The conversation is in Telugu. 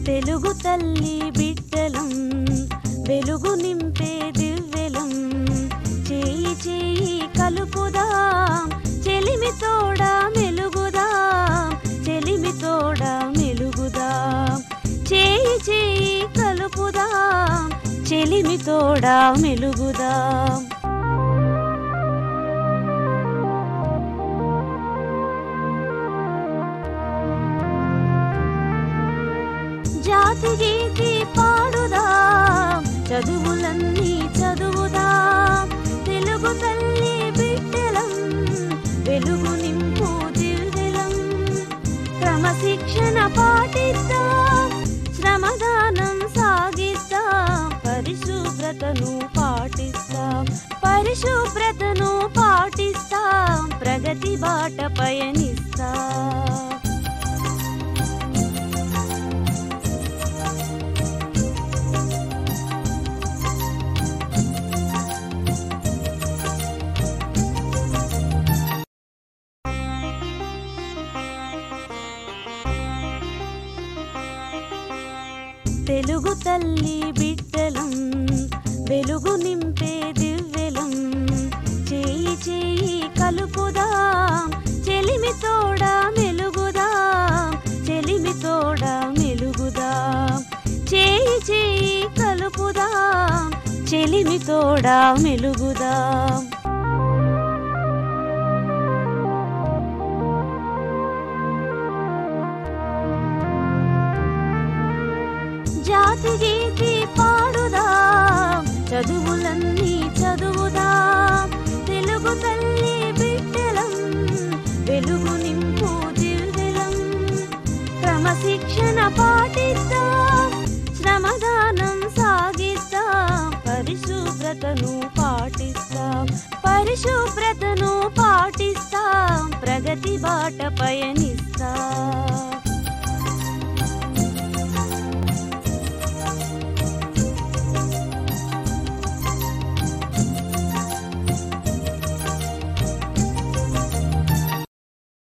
తెలుగు తల్లి బిడ్డలం వెలుగు నింపే దివ్వెలం చేయి చేయి కలుపుదాం చెలిమి తోడా మెలుగుదాం చెలిమి తోడా మెలుగుదాం చేయి చేయి కలుపుదాం చెలిమి తోడా మెలుగుదాం జాతి గీతి పాడుదాం చదువులన్నీ చదువుదాం తెలుగు తల్లి బిడ్డలం వెలుగు నింపు దివ్వెలం క్రమశిక్షణ పాటిద్దాం శ్రమదానం సాగిద్దాం పరిశుభ్రతను పాటిస్తాం పరిశుభ్రతను పాటిస్తాం ప్రగతి బాట పయనిస్తాం తెలుగు తల్లి బిడ్డలం వెలుగు నింపే దివ్వెలం చేయి చేయి కలుపుదాం చెలిమి తోడా మెలుగుదాం చెలిమి తోడా మెలుగుదాం చేయి చేయి కలుపుదాం చెలిమి తోడా మెలుగుదాం జాతి గీతి పాడుదాం చదువులన్నీ చదువుదాం తెలుగు తల్లి బిడ్డలం వెలుగు నింపు దివ్వెలం క్రమశిక్షణ పాటిద్దాం శ్రమదానం సాగిద్దాం పరిశుభ్రతను పాటిస్తాం పరిశుభ్రతను పాటిస్తాం ప్రగతి బాట పయని